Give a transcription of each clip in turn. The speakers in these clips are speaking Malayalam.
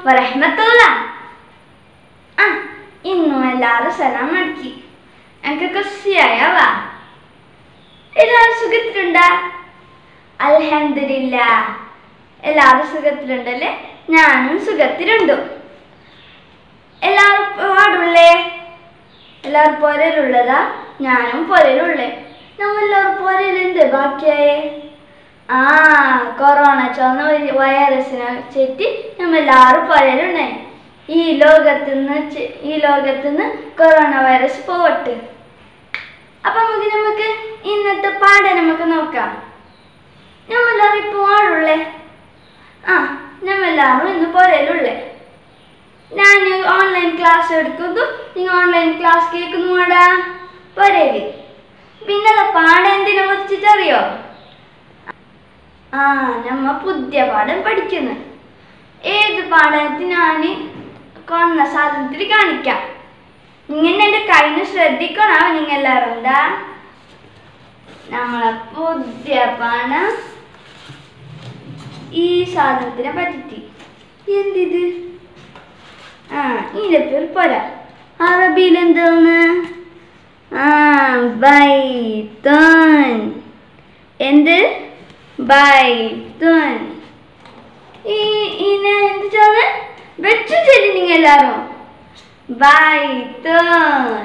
വറഹ്മത്തുള്ള ആ ഇന്നും എല്ലാവരും സലാം അടക്കി എനിക്ക് കുസിയായവ എല്ലാവരും സുഖത്തിലുണ്ടാ അൽഹംദുലില്ല എല്ലാവരും സുഖത്തിലുണ്ടല്ലേ ഞാനും സുഖത്തിലുണ്ട് എല്ലാവരും പാടുള്ളേ എല്ലാവരും പൊരയിലുള്ളതാ ഞാനും പൊരയിലുള്ളേ നമ്മളെല്ലാവരും പൊരയിലുണ്ട് ബാക്കിയായേ ആ കൊറോണ ചുവന്ന വൈറസിനെ വെച്ചിട്ട് നമ്മളെല്ലാവരും പൊരയിലുണ്ടേ ഈ ലോകത്ത് നിന്ന് ഈ ലോകത്ത് നിന്ന് കൊറോണ വൈറസ് പോവട്ടെ അപ്പൊ നമുക്ക് നമുക്ക് ഇന്നത്തെ പാഠം നമുക്ക് നോക്കാം നമ്മളെല്ലാവരും ഇപ്പോൾ പാടുള്ളേ ആ നമ്മളെല്ലാവരും ഇന്ന് പൊരയിലുള്ളേ ഞാൻ ഓൺലൈൻ ക്ലാസ് എടുക്കുന്നു നിങ്ങൾ ഓൺലൈൻ ക്ലാസ് കേൾക്കുന്നു വേടാ പൊരയില് പിന്നെ അത് പാഠം എന്തിനെ കുറിച്ചിട്ടറിയോ ആ നമ്മ പുതിയ പാഠം പഠിക്കുന്നു ഏത് പാഠത്തിൽ ഞാൻ കൊന്ന സാധനത്തിൽ കാണിക്കാം ഇങ്ങനെ എൻ്റെ കയ്യിൽ ശ്രദ്ധിക്കണോ നിങ്ങൾ എല്ലാവരും എന്താ നമ്മളെ പുതിയ പാഠം ഈ സാധനത്തിനെ പറ്റിട്ട് എന്തിത് ആ ഇതിൻ്റെ പേര് പോരാ അറബിയിൽ എന്താണ് ആ ബൈത്തൻ എന്ത് ബൈത്തൻ ഈ ഇതിനെ എന്ത് ചോന്ന് വെച്ചു ചൊല്ലി നിങ്ങൾ എല്ലാവരും ബൈത്തൻ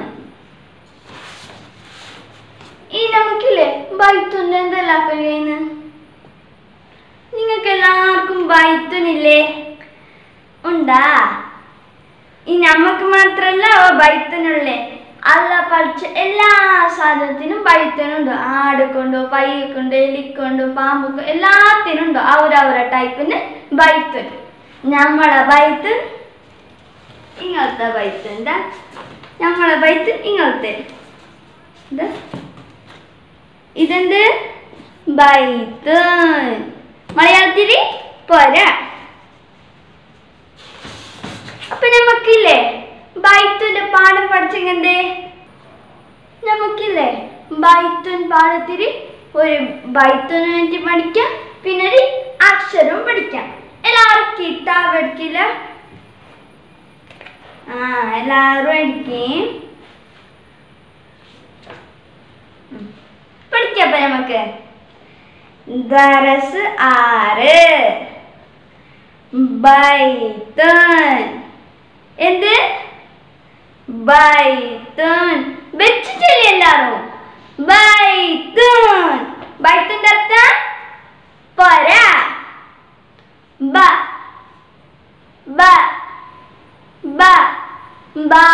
ഈ നമുക്കില്ലേ ബൈത്തൻ്റെ എന്തെല്ലാം കഴിയുന്നു നിങ്ങൾക്ക് എല്ലാവർക്കും ബൈത്തനില്ലേ ഉണ്ടാ ഈ നമുക്ക് മാത്രല്ല ബൈത്തനുള്ളേ അല്ല പഠിച്ച എല്ലാ സാധനത്തിനും ബൈത്തനുണ്ട് ആട് കൊണ്ടോ പയ്യ കൊണ്ട് എലിക്കൊണ്ട് പാമ്പ് കൊണ്ട് എല്ലാത്തിനും ഉണ്ടോ അവരവരെ ടൈപ്പിന് ബൈത്തൻ നമ്മളെ ബൈത്തൻ ഇങ്ങനത്തെ ബൈത്തൻ എന്താ നമ്മളെ ബൈത്തൻ ഇങ്ങനത്തെ എന്താ ഇതെന്ത് ബൈത്തൻ മലയാളത്തിൽ പോരാ അപ്പൊ നമുക്കില്ലേ ബൈത്തുന്റെ പാഠം പഠിച്ചെങ്കണ്ടേ നമുക്കില്ലേ ബൈത്തുൻ പാഠത്തിൽ ഒരു ബൈത്തുന് വേണ്ടി പഠിക്കാം പിന്നെ ഒരു അക്ഷരവും പഠിക്കാം എല്ലാവരും കിതാബ് എടുക്കില്ല ആ എല്ലാവരും എടുക്കും ഉം. പഠിക്കപ്പ നമുക്ക് ദറസ് ആറ് ബൈത്തൻ എന്ത് ബൈത്തൻ വെച്ചിട്ടില്ലേ എല്ലാരും ബൈത്തൻ ബൈത്തന്റെ അർത്ഥം പൊര ബ ബ ബ ബാ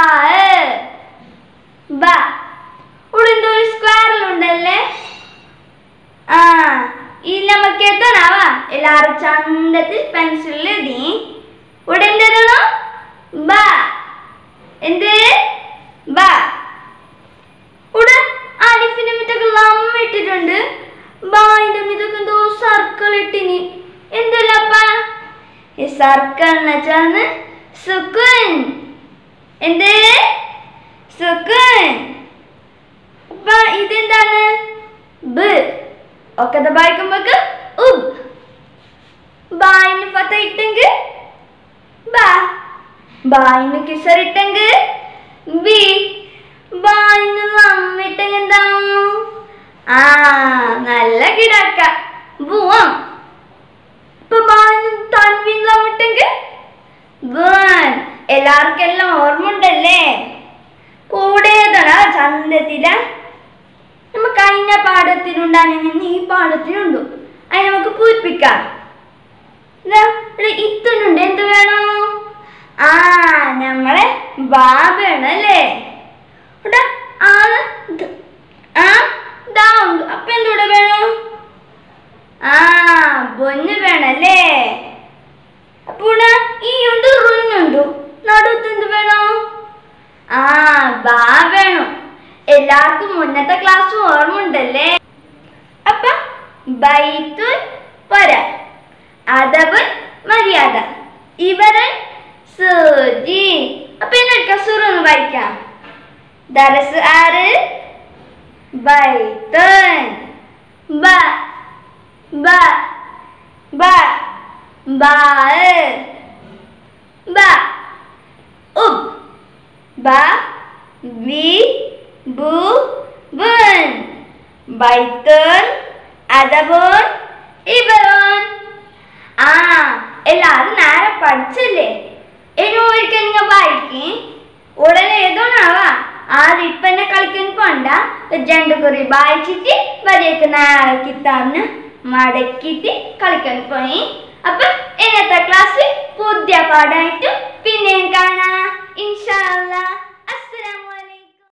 ബ ഇവിടെ എന്തോ ഒരു സ്ക്വയറിലുണ്ടല്ലേ ആ ഈ നമുക്ക് എത്തണാവാ എല്ലാരും ചന്തത്തിൽ പെൻസിലിൽ എഴുതി ഇവിടെ എന്തെഴുതണോ ബ എന്ത് ബ ഇവിടെ അലിഫിന്റെ മിറ്റൊക്കെ ലമ്മ ഇട്ടിട്ടുണ്ട് ബായിന്റെ മിറ്റൊക്കെ എന്തോ സർക്കിൾ ഇട്ടിനി എന്തല്ലപ്പ ഈ സർക്കിൾ എന്ന് വെച്ചാന്ന് സുക്കുൻ എന്ത് സുക്കുൻ അപ്പൊ ഇതെന്താണ് ബ് ഒക്കെ വായിക്കുമ്പോക്ക് ഉബ് ബായിന് പത്ത ഇട്ടെങ്കിൽ ബാ ബായിന് കിസർ ഇട്ടെങ്കിൽ ബി ബായിന് നമ്മിട്ടെങ്കിൽ എന്താവും ആ നല്ല കിടാക്ക ബുവം ഇപ്പൊ ബായിന് തൻവിൻ നമ്മിട്ടെങ്കിൽ ബേൺ എല്ലാവർക്കും എല്ലാം ഓർമ്മ ഉണ്ടല്ലേ കൂടേതാണ് ചന്തത്തില നമ്മ കഴിഞ്ഞ പാഠത്തിലുണ്ടായിരുന്നു ഈ പാഠത്തിലുണ്ട് അത് നമുക്ക് പൂരിപ്പിക്കാം ഇതാ ഇവിടെ ഇത്തുന്നുണ്ട് എന്ത് വേണോ ആ നമ്മളെ ബാബയാണ് അല്ലേ ഇവിടെ ആള് ദ- ആ ദാ ഉണ്ട് അപ്പൊ എന്തുകൂടെ വേണം ആ ബൊന്ന് വേണല്ലേ അപ്പൊ ഇവിടെ ഈ ഉണ്ട് റുന്നുണ്ട് നടുത്ത് എന്ത് വേണോ ആ ബാ വേണം എല്ലാവർക്കും മുന്നത്തെ ക്ലാസ് ഓർമ്മ ഉണ്ടല്ലേ അപ്പൊ ബൈത്തുൻ പൊര അതബ് മര്യാദ ഇവരൻ സൂചി അപ്പൊ എന്നെടുക്കാം സുറൊന്ന് വായിക്കാം ദരസ് ആറ് ബൈത്തുൻ ബ ബ ബ ബാ ബ ഉബ് ബ ബി ബു ബുൻ ബൈത്തൻ അതബോൻ ഇബറോൻ ആ എല്ലാരും നേരെ പഠിച്ചല്ലേ ഇനി ഒരിക്കൽ നിങ്ങൾ വായിക്കും ഉടനെ ഏതോണാവാ ആരും ഇപ്പൊ എന്നെ കളിക്കാൻ പോണ്ട രണ്ട് കുറി വായിച്ചിട്ട് വരെയൊക്കെ നേരെ കിട്ടാന്ന് മടക്കിയിട്ട് കളിക്കാൻ പോയി അപ്പൊ ഇന്നത്തെ ക്ലാസ്സിൽ പുതിയ പാടായിട്ട് പിന്നെയും കാണാം ഇൻഷാല്ലാ